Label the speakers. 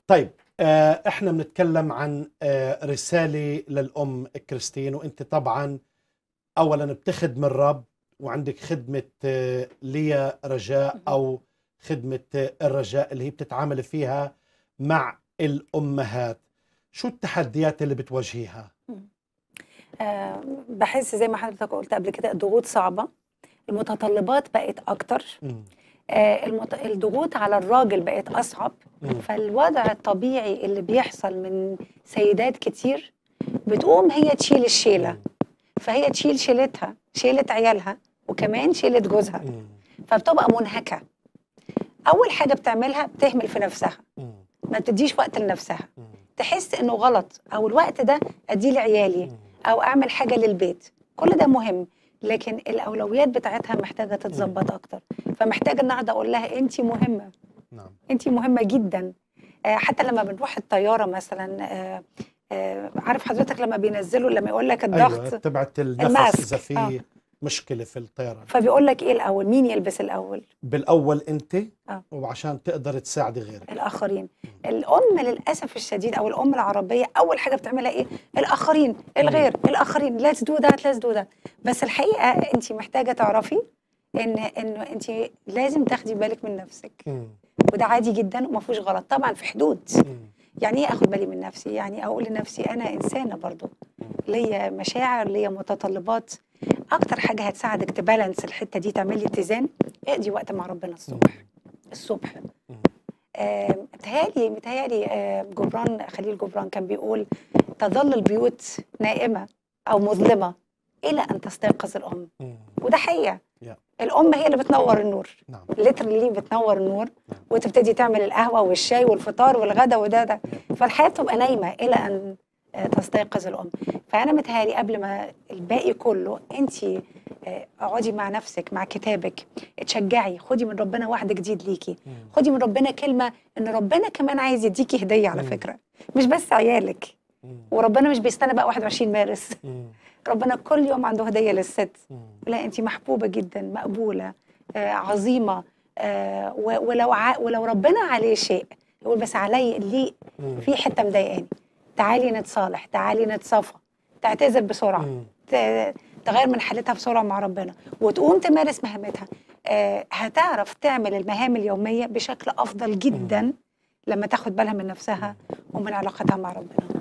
Speaker 1: طيب آه، احنا بنتكلم عن آه، رسالة للأم كريستين وانت طبعا اولا بتخدم الرب وعندك خدمة آه، ليا رجاء او خدمة آه، الرجاء اللي هي بتتعامل فيها مع الأمهات شو التحديات اللي بتواجهيها؟
Speaker 2: آه، بحس زي ما حضرتك قلت قبل كده الضغوط صعبة المتطلبات بقت أكتر
Speaker 1: مم.
Speaker 2: آه، المت... الضغوط على الراجل بقت أصعب
Speaker 1: مم.
Speaker 2: فالوضع الطبيعي اللي بيحصل من سيدات كتير بتقوم هي تشيل الشيلة فهي تشيل شيلتها شيلة عيالها وكمان شيلة جوزها
Speaker 1: مم.
Speaker 2: فبتبقى منهكة أول حاجة بتعملها بتهمل في نفسها
Speaker 1: مم.
Speaker 2: ما بتديش وقت لنفسها
Speaker 1: مم.
Speaker 2: تحس إنه غلط أو الوقت ده أديه لعيالي
Speaker 1: مم.
Speaker 2: او اعمل حاجه للبيت كل ده مهم لكن الاولويات بتاعتها محتاجه تتظبط اكتر فمحتاجه النهارده اقول لها انت مهمه
Speaker 1: نعم
Speaker 2: انت مهمه جدا آه، حتى لما بنروح الطياره مثلا آه، آه، عارف حضرتك لما بينزلوا لما يقول لك الضغط
Speaker 1: ايوه تبعت النفس
Speaker 2: الماسك.
Speaker 1: اذا في
Speaker 2: آه.
Speaker 1: مشكلة في الطيران
Speaker 2: فبيقول لك ايه الاول مين يلبس الاول
Speaker 1: بالاول انت
Speaker 2: آه.
Speaker 1: وعشان تقدر تساعدي غيرك
Speaker 2: الاخرين الام للاسف الشديد او الام العربيه اول حاجه بتعملها ايه الاخرين الغير الاخرين let's do that let's do that بس الحقيقه انت محتاجه تعرفي ان انه انت لازم تاخدي بالك من نفسك
Speaker 1: مم.
Speaker 2: وده عادي جدا وما فيهوش غلط طبعا في حدود
Speaker 1: مم.
Speaker 2: يعني ايه اخد بالي من نفسي يعني اقول لنفسي انا انسانه برضو ليا مشاعر ليا متطلبات اكتر حاجه هتساعدك تبالانس الحته دي تعملي اتزان اقضي وقت مع ربنا الصبح الصبح
Speaker 1: مم.
Speaker 2: آه، متهيألي متهيألي آه، جبران خليل جبران كان بيقول تظل البيوت نائمة أو مظلمة إلى أن تستيقظ الأم
Speaker 1: مم.
Speaker 2: وده حقيقة
Speaker 1: يا.
Speaker 2: الأم هي اللي بتنور النور
Speaker 1: نعم
Speaker 2: ليترلي بتنور النور وتبتدي تعمل القهوة والشاي والفطار والغدا وده ده فالحياة بتبقى نايمة إلى أن آه، تستيقظ الأم فأنا متهيألي قبل ما الباقي كله أنت اقعدي مع نفسك مع كتابك اتشجعي خدي من ربنا وعد جديد ليكي
Speaker 1: مم.
Speaker 2: خدي من ربنا كلمة إن ربنا كمان عايز يديكي هدية على
Speaker 1: مم.
Speaker 2: فكرة مش بس عيالك
Speaker 1: مم.
Speaker 2: وربنا مش بيستنى بقى 21 مارس
Speaker 1: مم.
Speaker 2: ربنا كل يوم عنده هدية للست
Speaker 1: مم.
Speaker 2: لا انت محبوبه جدا مقبوله آه عظيمه آه و- ولو ع... ولو ربنا عليه شيء يقول بس علي ليه
Speaker 1: مم.
Speaker 2: في حته مضايقاني تعالي نتصالح تعالي نتصافى تعتذر بسرعه
Speaker 1: مم.
Speaker 2: ت- تغير من حالتها بسرعه مع ربنا وتقوم تمارس مهامتها آه هتعرف تعمل المهام اليوميه بشكل افضل جدا لما تاخد بالها من نفسها ومن علاقتها مع ربنا